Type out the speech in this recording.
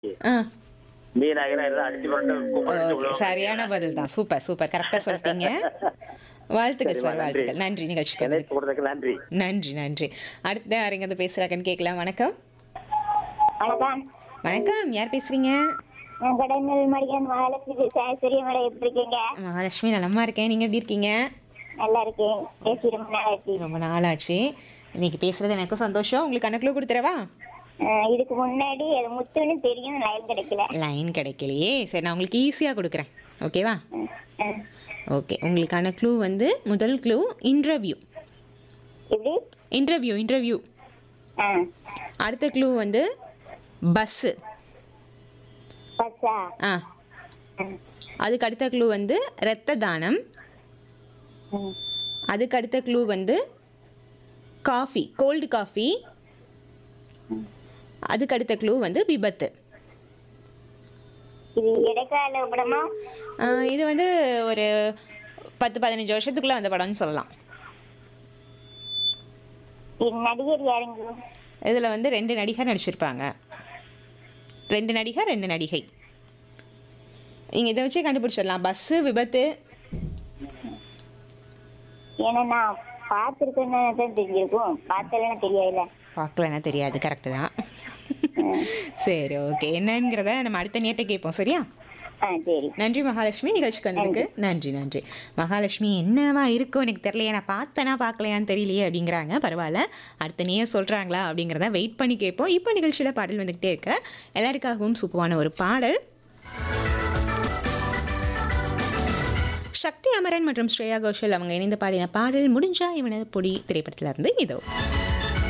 ஆ மீனாகினா எல்லாம் அடிச்சு கொண்டு கும்பிட்டு ஓகே விழுவாங்க. சரியான பதில் தான் சூப்பர் சூப்பர் கரெக்டாக சொல்லிட்டீங்க வாழ்த்துக்கள் சரிம்மா, சார் நன்றி. வாழ்த்துக்கள் நன்றி நிகழ்ச்சிக்கு என்னை வந்ததுக்கு. கூப்பிடுறதுக்கு நன்றி நன்றி நன்றி அடுத்த யாருங்க பேசுறாங்கன்னு கேட்கலாம் வணக்கம் வணக்கம் வணக்கம் யார் பேசுறீங்க நான் கடைநெல் மடிக்கன் மகாலட்சுமி பேசுறேன் பெரிய மேடம் எப்படி இருக்கீங்க மகாலட்சுமி நலமா இருக்கேன் நீங்க எப்படி இருக்கீங்க நல்லா இருக்கேன் பேசி ரொம்ப நாள் ஆச்சு ரொம்ப நாளாச்சு இன்னைக்கு பேசுறது எனக்கும் சந்தோஷம் உங்களுக்கு கணக்குல கொடுத்துறவா அஹ் இதுக்கு முன்னாடி அது முத்துன்னு தெரியும் லைன் கிடைக்கல லைன் கிடைக்கலையே சரி நான் உங்களுக்கு ஈஸியாக கொடுக்குறேன் ஓகேவா அஹ் அஹ் ஓகே உங்களுக்கான க்ளூ வந்து முதல் க்ளூ இன்டர்வியூ எப்படி இன்டர்வியூ இன்டர்வியூ ஆ அடுத்த க்ளூ வந்து பஸ்ஸு பஸ்ஸா ஆ அஹ் அதுக்கு அடுத்த க்ளூ வந்து இரத்த தானம் ம். அதுக்கு அடுத்த க்ளூ வந்து காஃபி கோல்டு காஃபி அதுக்கு அடுத்த க்ளூ வந்து விபத்து இது இடைக்கால படமா ஆ, இது வந்து ஒரு பத்து பதினஞ்சு வருஷத்துக்குள்ளே வந்த படம்னு சொல்லலாம் இது நடிகர் யாருங்க இதில் வந்து ரெண்டு நடிகர் நடிச்சிருப்பாங்க ரெண்டு நடிகர் ரெண்டு நடிகை நீங்கள் இதை வச்சே கண்டுபிடிச்சிடலாம் பஸ்ஸு விபத்து ஏன்னா நான் பார்த்துருக்கேன்னு தான் தெரிஞ்சிருக்கும் பார்த்தலன்னா தெரியாதுல்ல பார்க்கலன்னா தெரியாது கரெக்டு தான் சரி ஓகே என்னங்கிறத நம்ம அடுத்த நேரத்தை கேட்போம் சரியா ஆ சரி நன்றி மகாலட்சுமி நிகழ்ச்சிக்கு வந்ததுக்கு நன்றி நன்றி மகாலட்சுமி என்னவா இருக்கும் எனக்கு தெரியலையே நான் பார்த்தனா பார்க்கலையான்னு தெரியலையே அப்படிங்கிறாங்க பரவாயில்ல அடுத்த நீயே சொல்கிறாங்களா அப்படிங்கிறத வெயிட் பண்ணி கேட்போம் இப்போ நிகழ்ச்சியில் பாடல் வந்துக்கிட்டே இருக்க எல்லாருக்காகவும் சூப்பரான ஒரு பாடல் சக்தி அமரன் மற்றும் ஸ்ரேயா கோஷல் அவங்க இணைந்து பாடின பாடல் முடிஞ்சா இவனது பொடி திரைப்படத்துல இருந்து இதோ